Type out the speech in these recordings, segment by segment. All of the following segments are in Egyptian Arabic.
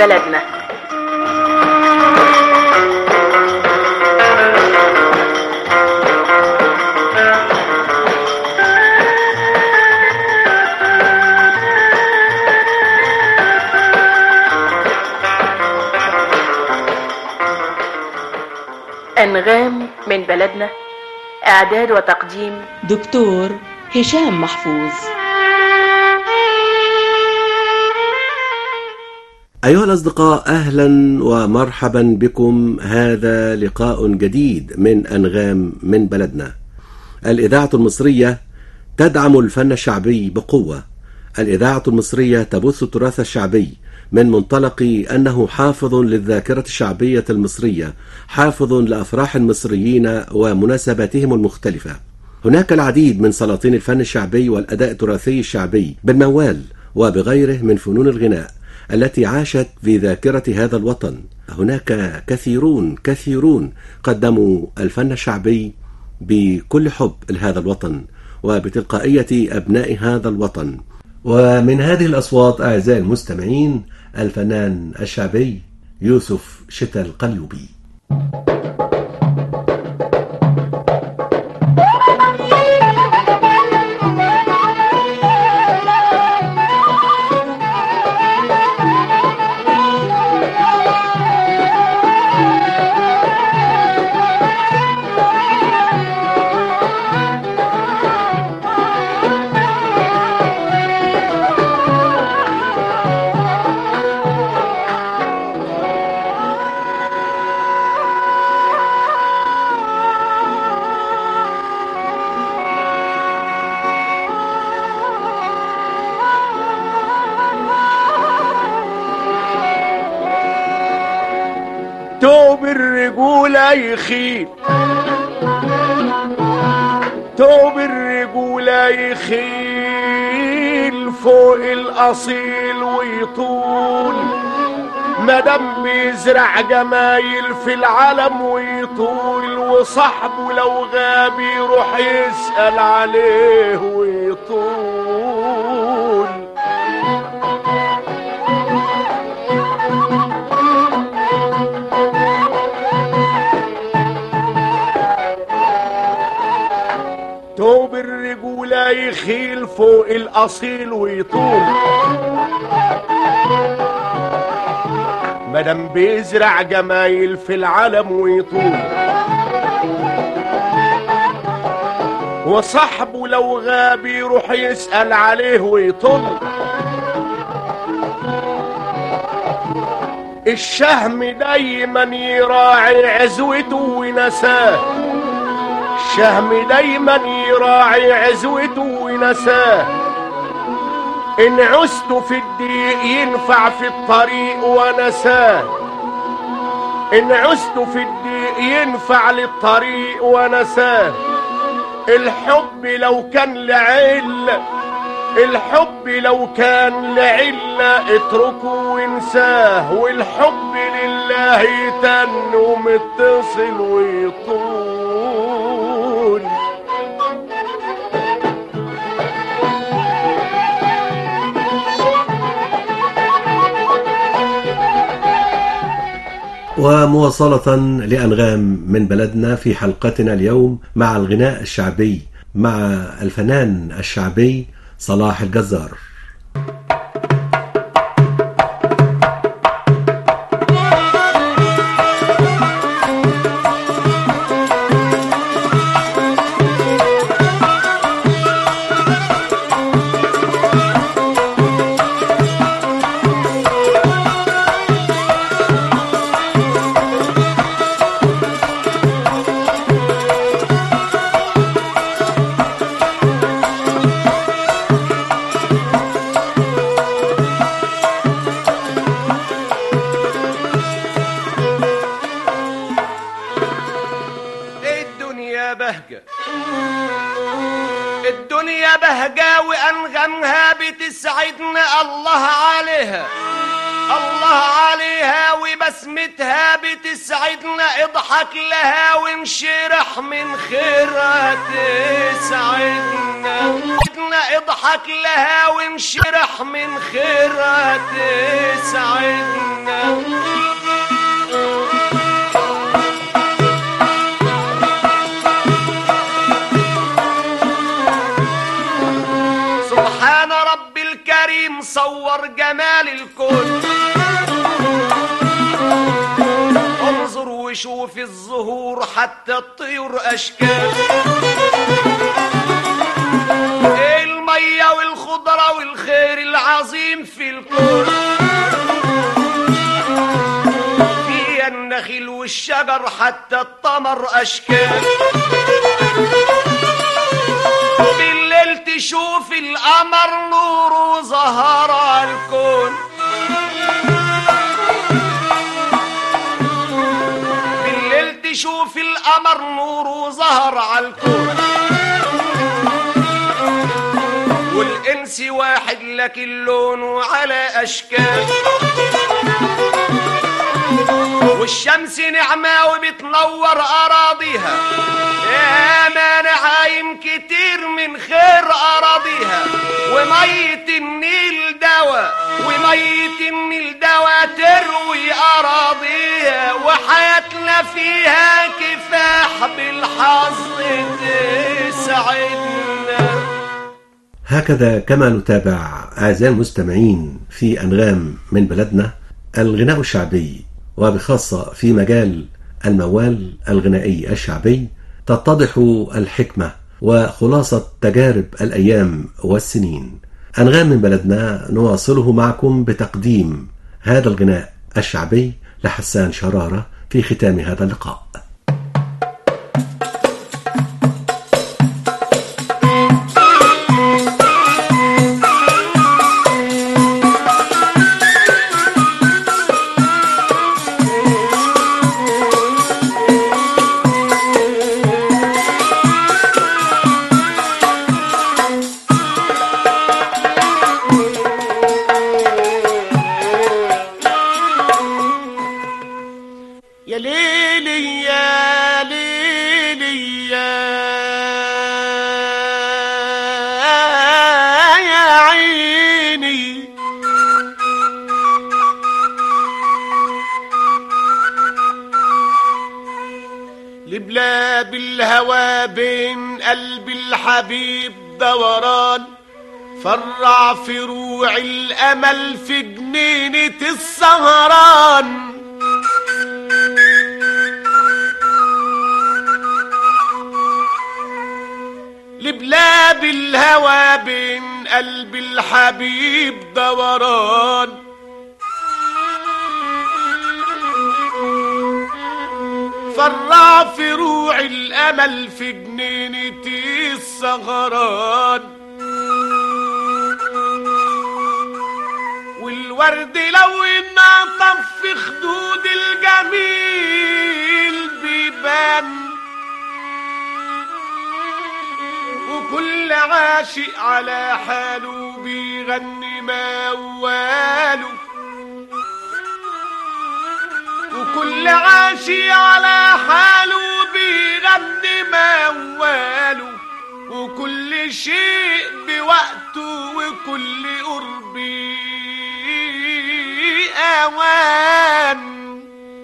بلدنا أنغام من بلدنا إعداد وتقديم دكتور هشام محفوظ أيها الأصدقاء أهلا ومرحبا بكم هذا لقاء جديد من أنغام من بلدنا الإذاعة المصرية تدعم الفن الشعبي بقوة الإذاعة المصرية تبث التراث الشعبي من منطلق أنه حافظ للذاكرة الشعبية المصرية حافظ لأفراح المصريين ومناسباتهم المختلفة هناك العديد من سلاطين الفن الشعبي والأداء التراثي الشعبي بالموال وبغيره من فنون الغناء التي عاشت في ذاكرة هذا الوطن هناك كثيرون كثيرون قدموا الفن الشعبي بكل حب لهذا الوطن وبتلقائية أبناء هذا الوطن ومن هذه الأصوات أعزائي المستمعين الفنان الشعبي يوسف شتا القلبي توب الرجولة يخيل توب الرجولة يخيل فوق الأصيل ويطول مدام بيزرع جمايل في العالم ويطول وصاحبه لو غاب يروح يسأل عليه ويطول توب الرجولة يخيل فوق الأصيل ويطول مدام بيزرع جمايل في العالم ويطول وصاحبه لو غاب يروح يسأل عليه ويطل الشهم دايما يراعي عزوته ونساه الشهم دايما يراعي عزوته ونساه إن عزت في الضيق ينفع في الطريق ونساه إن عزت في الضيق ينفع للطريق ونساه الحب لو كان لعلة الحب لو كان لعلة اتركه وانساه والحب لله يتن ومتصل ويطول ومواصلة لأنغام من بلدنا في حلقتنا اليوم مع الغناء الشعبي مع الفنان الشعبي صلاح الجزار الدنيا بهجة الدنيا بهجة وأنغمها بتسعدنا الله عليها الله عليها وبسمتها بتسعدنا اضحك لها وانشرح من خيرها تسعدنا اضحك لها وانشرح من خيرها تسعدنا سبحان رب الكريم صور جمال الكون انظر وشوف الزهور حتى الطيور اشكال المية والخضرة والخير العظيم في الكون في النخيل والشجر حتى التمر اشكال بالليل تشوف القمر نوره ظهر على الكون بالليل تشوف القمر نوره ظهر على الكون والانس واحد لكن لونه على اشكال والشمس نعمة وبتنور أراضيها يا ما نعايم كتير من خير أراضيها ومية النيل دواء ومية النيل دواء تروي أراضيها وحياتنا فيها كفاح بالحظ تسعدنا هكذا كما نتابع أعزائي المستمعين في أنغام من بلدنا الغناء الشعبي وبخاصة في مجال الموال الغنائي الشعبي تتضح الحكمة وخلاصة تجارب الأيام والسنين أنغام من بلدنا نواصله معكم بتقديم هذا الغناء الشعبي لحسان شرارة في ختام هذا اللقاء يا ليلي يا ليلي يا يا عيني لبلاب الهوى بين قلب الحبيب دوران فرع فروع الأمل في جنينة السهران لبلاد الهوى بين قلب الحبيب دوران فرع فروع الامل في جنينة السهران والورد لو انعطف في خدود الجميل بيبان وكل عاشق على حاله بيغني مواله وكل عاشق على حاله بيغني مواله وكل شيء بوقته وكل قرب اوان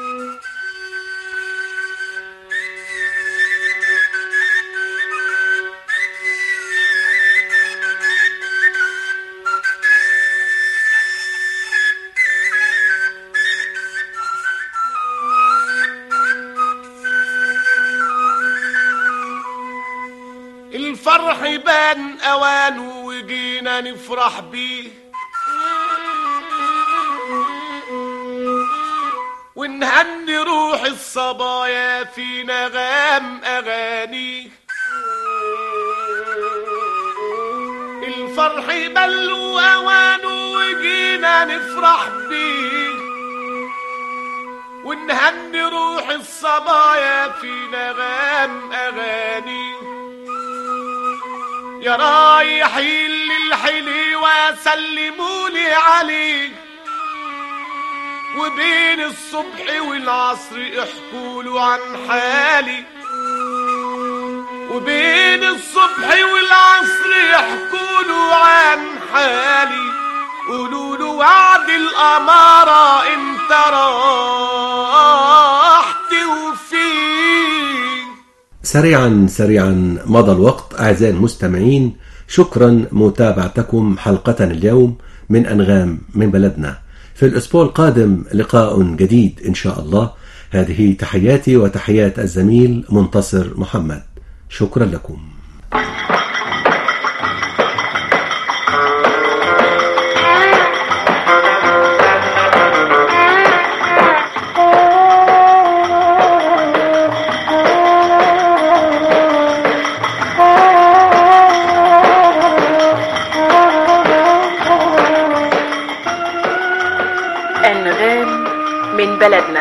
الفرح بان اوانه وجينا نفرح بيه ونهني روح الصبايا في نغام اغانيه الفرح بلو اوانه وجينا نفرح بيه ونهني روح الصبايا في نغام اغانيه يا رايحين للحليوة سلمولي عليه وبين الصبح والعصر احكولوا عن حالي وبين الصبح والعصر يحكولوا عن حالي قولوا له وعد الأمارة انت راح توفيه سريعا سريعا مضى الوقت أعزائي المستمعين شكرا متابعتكم حلقة اليوم من أنغام من بلدنا في الأسبوع القادم لقاء جديد إن شاء الله هذه تحياتي وتحيات الزميل منتصر محمد شكرا لكم أنغام من بلدنا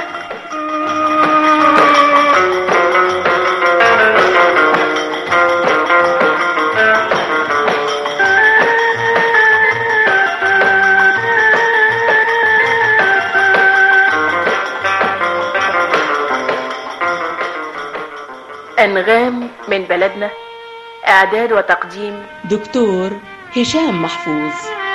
أنغام من بلدنا إعداد وتقديم دكتور هشام محفوظ